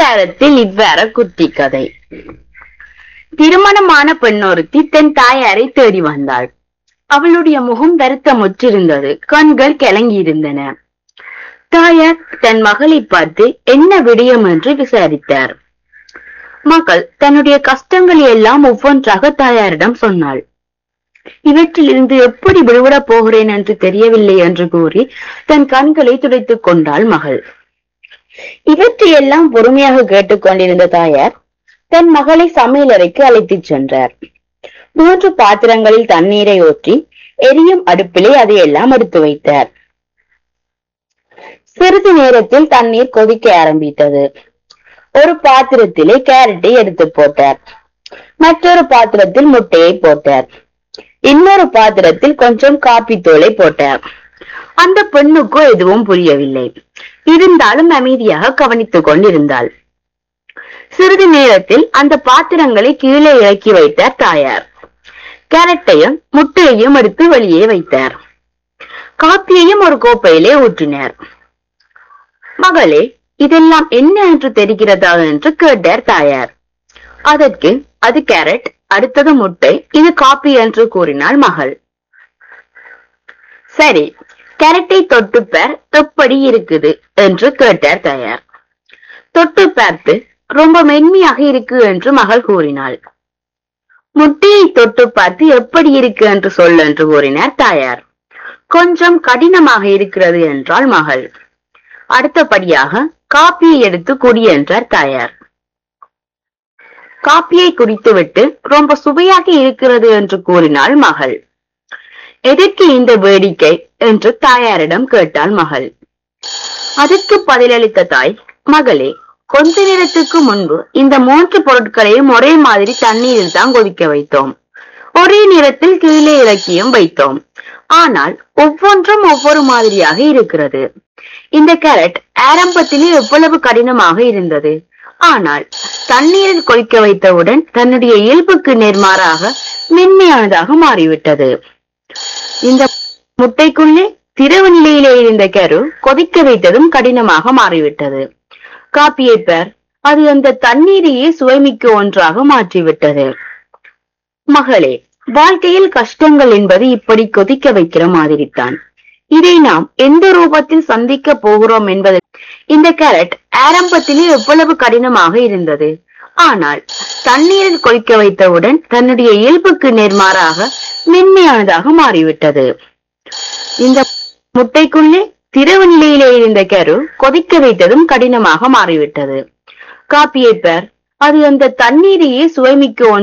அதிகாரத்தில் இவ்வாறு குட்டி கதை திருமணமான பெண்ணொருத்தி தன் தாயாரை தேடி வந்தாள் அவளுடைய முகம் வருத்தமுற்றிருந்தது கண்கள் கலங்கியிருந்தன தாயார் தன் மகளை பார்த்து என்ன விடயம் என்று விசாரித்தார் மகள் தன்னுடைய கஷ்டங்களை எல்லாம் ஒவ்வொன்றாக தாயாரிடம் சொன்னாள் இவற்றிலிருந்து எப்படி விடுபடப் போகிறேன் என்று தெரியவில்லை என்று கூறி தன் கண்களை துடைத்துக் கொண்டாள் மகள் இவற்றையெல்லாம் பொறுமையாக கேட்டுக்கொண்டிருந்த தாயார் தன் மகளை சமையலறைக்கு அழைத்துச் சென்றார் மூன்று பாத்திரங்களில் தண்ணீரை ஊற்றி எரியும் அடுப்பிலே அதையெல்லாம் எடுத்து வைத்தார் சிறிது நேரத்தில் தண்ணீர் கொதிக்க ஆரம்பித்தது ஒரு பாத்திரத்திலே கேரட்டை எடுத்து போட்டார் மற்றொரு பாத்திரத்தில் முட்டையை போட்டார் இன்னொரு பாத்திரத்தில் கொஞ்சம் காப்பி தூளை போட்டார் அந்த பெண்ணுக்கோ எதுவும் புரியவில்லை இருந்தாலும் அமைதியாக கவனித்துக் கொண்டிருந்தாள் சிறிது நேரத்தில் அந்த பாத்திரங்களை கீழே இறக்கி வைத்தார் தாயார் கேரட்டையும் முட்டையையும் எடுத்து வெளியே வைத்தார் காப்பியையும் ஒரு கோப்பையிலே ஊற்றினார் மகளே இதெல்லாம் என்ன என்று தெரிகிறதா என்று கேட்டார் தாயார் அதற்கு அது கேரட் அடுத்தது முட்டை இது காப்பி என்று கூறினாள் மகள் சரி கேரட்டை தொட்டு பார் எப்படி இருக்குது என்று கேட்டார் தாயார் தொட்டு பார்த்து ரொம்ப மென்மையாக இருக்கு என்று மகள் கூறினாள் முட்டையை தொட்டு பார்த்து எப்படி இருக்கு என்று சொல் என்று கூறினார் தாயார் கொஞ்சம் கடினமாக இருக்கிறது என்றாள் மகள் அடுத்தபடியாக காப்பியை எடுத்து குடி என்றார் தாயார் காப்பியை குடித்துவிட்டு ரொம்ப சுவையாக இருக்கிறது என்று கூறினாள் மகள் எதற்கு இந்த வேடிக்கை என்று தாயாரிடம் கேட்டாள் மகள் அதற்கு பதிலளித்த தாய் மகளே கொஞ்ச நேரத்துக்கு முன்பு இந்த மூன்று பொருட்களையும் ஒரே மாதிரி தண்ணீரில் தான் கொதிக்க வைத்தோம் ஒரே நேரத்தில் கீழே இறக்கியும் வைத்தோம் ஆனால் ஒவ்வொன்றும் ஒவ்வொரு மாதிரியாக இருக்கிறது இந்த கேரட் ஆரம்பத்திலே எவ்வளவு கடினமாக இருந்தது ஆனால் தண்ணீரில் கொதிக்க வைத்தவுடன் தன்னுடைய இயல்புக்கு நேர்மாறாக மென்மையானதாக மாறிவிட்டது இந்த முட்டைக்குள்ளே திரவ நிலையிலே இருந்த கரு கொதிக்க வைத்ததும் கடினமாக மாறிவிட்டது காப்பியை பெர் அது அந்த தண்ணீரையே சுவைமிக்க ஒன்றாக மாற்றிவிட்டது மகளே வாழ்க்கையில் கஷ்டங்கள் என்பது இப்படி கொதிக்க வைக்கிற மாதிரித்தான் இதை நாம் எந்த ரூபத்தில் சந்திக்க போகிறோம் என்பது இந்த கேரட் ஆரம்பத்திலே எவ்வளவு கடினமாக இருந்தது ஆனால் தண்ணீரில் கொதிக்க வைத்தவுடன் தன்னுடைய இயல்புக்கு நேர்மாறாக மென்மையானதாக மாறிவிட்டது இந்த முட்டைக்குள்ளே திரவ நிலையிலே இருந்த கரு கொதிக்க வைத்ததும் கடினமாக மாறிவிட்டது காப்பியை பெர் அது அந்த தண்ணீரையே சுவைமிக்க